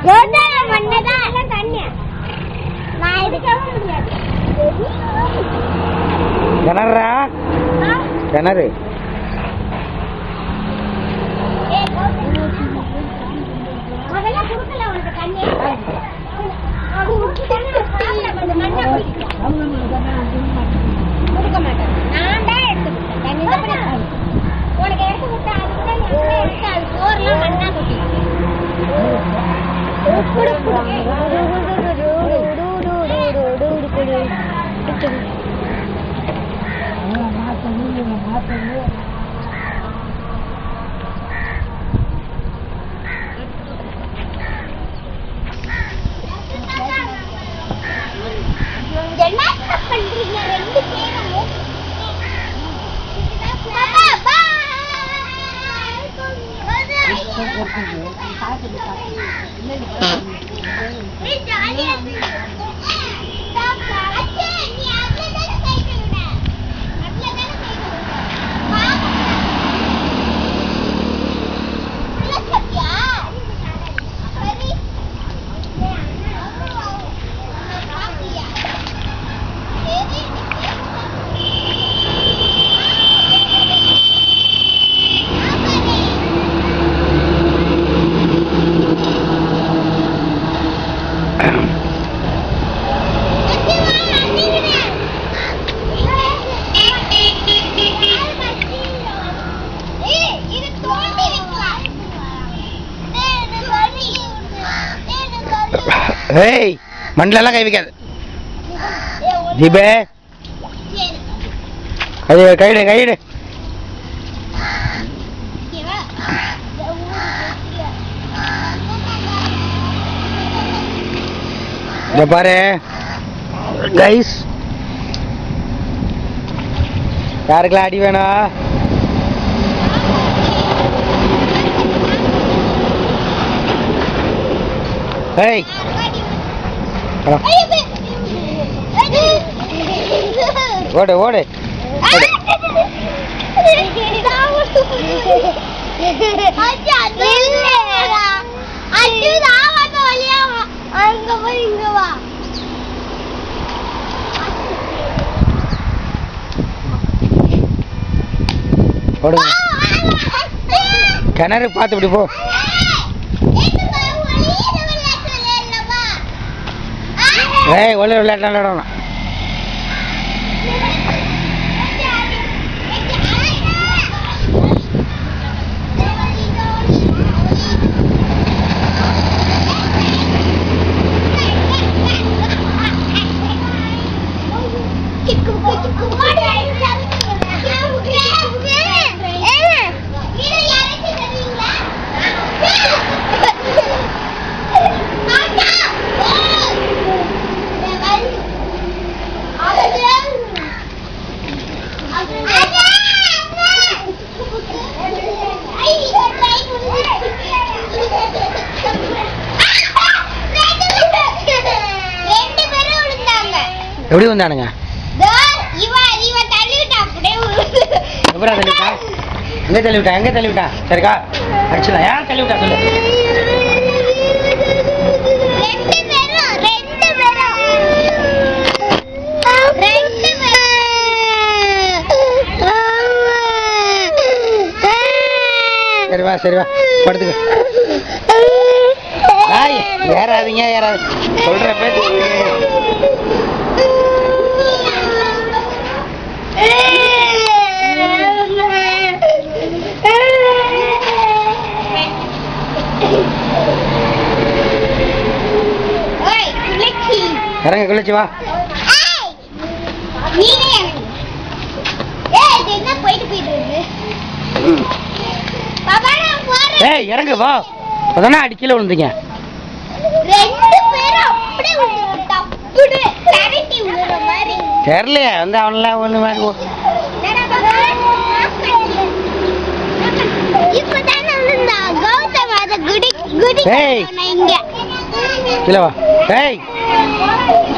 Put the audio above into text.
ரோட்டால மண்ணதான் எல்லாம் தண்ணி நான் எடுக்கவும் முடியாது கிணறா கிணறு முதல்ல குடுக்கல உனக்கு தண்ணி கொஞ்சம் மண்ணை குடிக்க மாட்டேன் நான் தான் எடுத்து கொடுத்தேன் தண்ணி தான் குடிப்பேன். உனக்கு எடுத்து கொடுத்தா அது கூட நீ அப்படியே எடுத்து அது சோறுலாம் மண்ணா கொட்டிடுவேன். குடு, குடு. என்ன பண்றீங்க ரெண்டு பேரும் பாப்பா, bye. ஜாலியா இருக்கு. அச்சே, நீ அதுல தானே கை கழுவுன? அதுல தானே கை கழுவுன? பாப்பா. உள்ள சாப்பிட்டியா? சரி. சாப்பிட்டியா? சரி. ஏய் மண்ணிலெல்லாம் கை வைக்காது தீபே கை கைடு கைடு இந்த பாரு கைஸ் யாருக்கெல்லாம் அடி வேணும் ஏய் வா. ஓடு ஓடு அங்க போய் இங்க வா ஓடுங்க கிணறு பார்த்து இப்படி போ ஏய் ஒளி விளையாட்டு விளையாடணும் ரெண்டு பேரும் விழுந்தாங்க எப்படி வந்தானுங்க தோ, இவ இவ தள்ளிவிட்டா அப்படியே விழுந்து. எப்படா தள்ளிவிட்டா எங்க தள்ளிவிட்டா எங்க தள்ளிவிட்டா சரிக்கா அடிச்சலாம் யார் தள்ளிவிட்டா சொல்லு ரெண்டு பேரும் ரெண்டு பேரும் ரெண்டு சரி வா சரி வா படுத்துக்க ஆய் ஏறாதீங்க ஏறாது சொல்ற பேச்சு ஓய், குளிச்சி. இறங்க குளிச்சு வா ஏய், நீனே இறங்கு. ஏய், இது என்ன போயிட்டு போயிட்டு இருக்கு? பாப்பா, நான் போறேன். ஏய் இறங்கு வா அதானே அடி கீழே விழுந்தீங்க ரெண்டு பேரும் அப்படியே விழுந்து டப்புன்னு கரண்டி விழுற மாதிரி தெரியலையே வந்து அவனெல்லாம் ஒன்று மாதிரி ஓ- இப்பதான் விழுந்தா கௌதம் அத குடி குடி ஏய். இங்க கீழே வா ஏய்